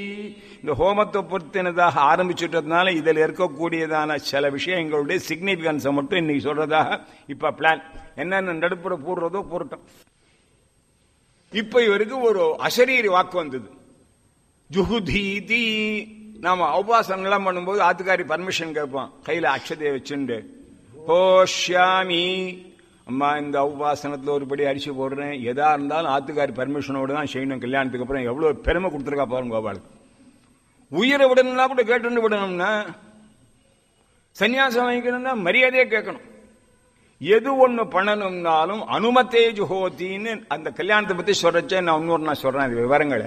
இந்த ஹோமத்தை பொறுத்தினதாக ஆரம்பிச்சுட்டதுனால இதில் இருக்கக்கூடியதான சில விஷயங்களுடைய சிக்னிபிகன்ஸை மட்டும் இன்னைக்கு சொல்றதாக இப்ப பிளான் என்னென்ன நடுப்புற போடுறதோ போறட்டும் இப்ப இவருக்கு ஒரு அசரீரி வாக்கு வந்தது ஜுகுதீதி நாம உபாசனம்லாம் பண்ணும்போது ஆத்துக்காரி பர்மிஷன் கேட்போம் கையில அக்ஷதையை வச்சுண்டு ஹோஷ்யாமி அம்மா இந்த உபாசனத்துல ஒருபடி அரிசி போடுறேன் எதா இருந்தாலும் ஆத்துக்காரி பர்மிஷனோட தான் செய்யணும் கல்யாணத்துக்கு அப்புறம் எவ்வளவு பெருமை கொடுத்துருக்கா பாருங்க கோபாலுக்கு உயிரை விடணும்னா கூட கேட்டு விடணும்னா சன்னியாசம் வாங்கிக்கணும்னா மரியாதையே கேட்கணும் எது ஒண்ணு பண்ணணும்னாலும் அனுமத்தே ஜுஹோத்தின்னு அந்த கல்யாணத்தை பத்தி சொல்றச்சே நான் இன்னொரு நான் சொல்றேன் அது விவரங்களை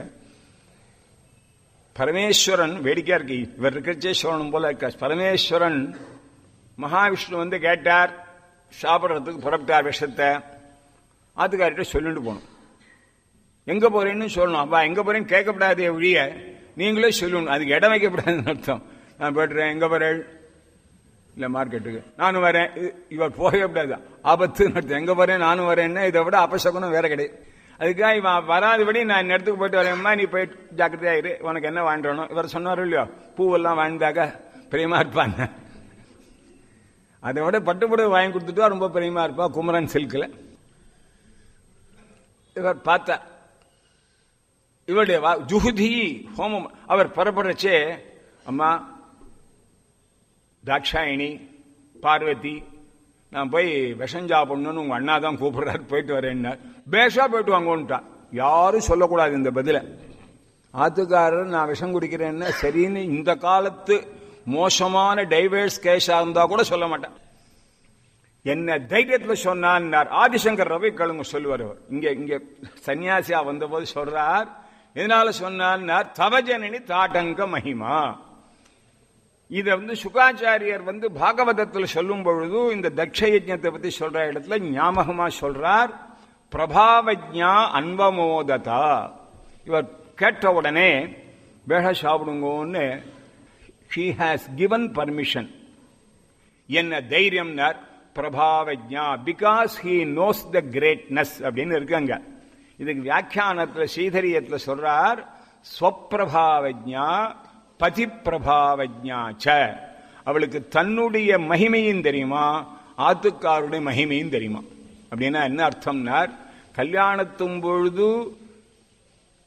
பரமேஸ்வரன் வேடிக்கையா இருக்கு இவர் இருக்கிறச்சே சொல்லணும் போல இருக்க பரமேஸ்வரன் மகாவிஷ்ணு வந்து கேட்டார் சாப்பிட்றதுக்கு புறப்பட்டார் விஷத்தை ஆத்துக்காரிட்ட சொல்லிட்டு போகணும் எங்க போறேன்னு சொல்லணும் அப்பா எங்க போறேன்னு கேட்கப்படாதே ஒழிய நீங்களே சொல்லணும் அதுக்கு இடம் வைக்கப்படாதுன்னு அர்த்தம் நான் போய்ட்டுறேன் எங்க போறேன் இல்ல மார்க்கெட்டுக்கு நானும் வரேன் இ- இவர் போகவே கூடாது ஆபத்துன்னு அர்த்தம் எங்க போறேன் நானும் வரேன்னா இதை விட அபசகுனம் வேற கிடையாது அதுக்காக இவன் வராதபடி நான் இந்த இடத்துக்கு போயிட்டு வரேம்மா நீ போயிட்டு ஜாக்கிரதையா இரு உனக்கு என்ன வாங்கிட்டு இவர் சொன்னார் இல்லையோ பூவெல்லாம் வாழ்ந்தாக்க பிரியமா இருப்பாங்க அதை விட பட்டுப்புடவை வாங்கி கொடுத்துட்டா ரொம்ப பிரியமா இருப்பா குமரன் சில்கில் இவர் பார்த்தார் இவருடைய வா- ஜுகுதி ஹோமம் அவர் புறப்படுறச்சே அம்மா தாட்சாயினி பார்வதி நான் போய் விஷம் சாப்பிடணும்னு உங்க அண்ணா தான் கூப்பிடுறாரு போயிட்டு வரேன்னா பேஷா போயிட்டு வாங்கன்னுட்டா யாரும் சொல்லக்கூடாது இந்த பதில ஆத்துக்காரர் நான் விஷம் குடிக்கிறேன்னா சரின்னு இந்த காலத்து மோசமான டைவர்ஸ் கேஸா இருந்தா கூட சொல்ல மாட்டேன் என்ன தைரியத்துல சொன்னார் ஆதிசங்கர் ரவி கழுங்க சொல்லுவார் அவர் இங்க இங்க சன்னியாசியா வந்தபோது சொல்றார் எதனால சொன்னார் தவஜனனி தாட்டங்க மகிமா இத வந்து சுகாச்சாரியர் வந்து பாகவதத்தில் சொல்லும் பொழுது இந்த தக்ஷ யஜ்ஞத்தை பத்தி சொல்ற இடத்துல ஞாபகமா சொல்றார் பிரபாவஜா அன்பமோததா இவர் கேட்ட உடனே வேக சாப்பிடுங்கன்னு ஷீ ஹாஸ் கிவன் பர்மிஷன் என்ன தைரியம்னார் பிரபாவஜா because he knows the greatness அப்படின்னு இருக்காங்க இதுக்கு வியாக்கியானத்துல ஸ்ரீதரியத்துல சொல்றார் ஸ்வப்பிரபாவஜா பதிப்பிரபாவஜா ச அவளுக்கு தன்னுடைய மகிமையும் தெரியுமா ஆத்துக்காருடைய மகிமையும் தெரியுமா அப்படின்னா என்ன அர்த்தம்னார் கல்யாணத்தும் பொழுது